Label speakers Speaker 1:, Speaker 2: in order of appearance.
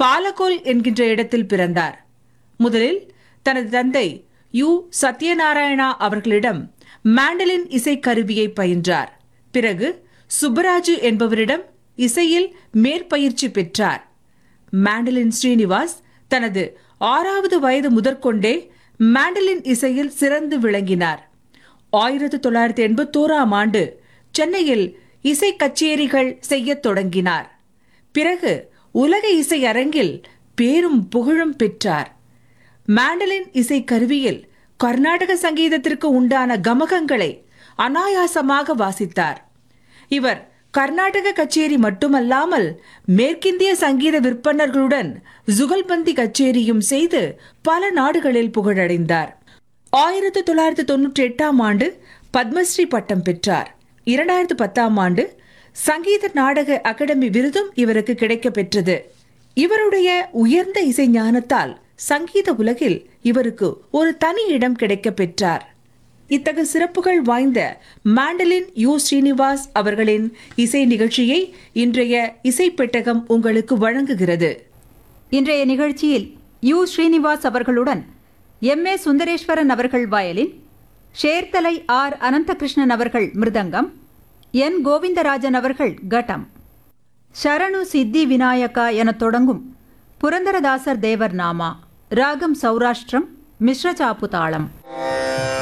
Speaker 1: பாலகோல் என்கின்ற இடத்தில் பிறந்தார் முதலில் தனது தந்தை யு சத்யநாராயணா அவர்களிடம் மாண்டலின் இசைக்கருவியை பயின்றார் பிறகு சுப்பராஜு என்பவரிடம் இசையில் மேற்பயிற்சி பெற்றார் மாண்டலின் ஸ்ரீனிவாஸ் தனது ஆறாவது வயது முதற்கொண்டே மாண்டலின் இசையில் சிறந்து விளங்கினார் ஆயிரத்து தொள்ளாயிரத்தி எண்பத்தோராம் ஆண்டு சென்னையில் இசை கச்சேரிகள் செய்யத் தொடங்கினார் பிறகு உலக இசை அரங்கில் பேரும் புகழும் பெற்றார் மாண்டலின் இசை கருவியில் கர்நாடக சங்கீதத்திற்கு உண்டான கமகங்களை அனாயாசமாக வாசித்தார் இவர் கர்நாடக கச்சேரி மட்டுமல்லாமல் மேற்கிந்திய சங்கீத விற்பனர்களுடன் ஜுகல்பந்தி கச்சேரியும் செய்து பல நாடுகளில் புகழடைந்தார் ஆயிரத்து தொள்ளாயிரத்து தொன்னூற்றி எட்டாம் ஆண்டு பத்மஸ்ரீ பட்டம் பெற்றார் இரண்டாயிரத்து பத்தாம் ஆண்டு சங்கீத நாடக அகாடமி விருதும் இவருக்கு கிடைக்கப் பெற்றது இவருடைய உயர்ந்த இசை ஞானத்தால் சங்கீத உலகில் இவருக்கு ஒரு தனி இடம் கிடைக்கப் பெற்றார் இத்தகு சிறப்புகள் வாய்ந்த மாண்டலின் யு ஸ்ரீனிவாஸ் அவர்களின் இசை நிகழ்ச்சியை இன்றைய இசை பெட்டகம் உங்களுக்கு வழங்குகிறது
Speaker 2: இன்றைய நிகழ்ச்சியில் யு ஸ்ரீனிவாஸ் அவர்களுடன் எம் ஏ சுந்தரேஸ்வரன் அவர்கள் வயலின் ஷேர்தலை ஆர் அனந்தகிருஷ்ணன் அவர்கள் மிருதங்கம் என் கோவிந்தராஜன் அவர்கள் கட்டம் சரணு சித்தி விநாயகா எனத் தொடங்கும் புரந்தரதாசர் தேவர் நாமா ராகம் சௌராஷ்டிரம் மிஸ்ர சாப்பு தாளம்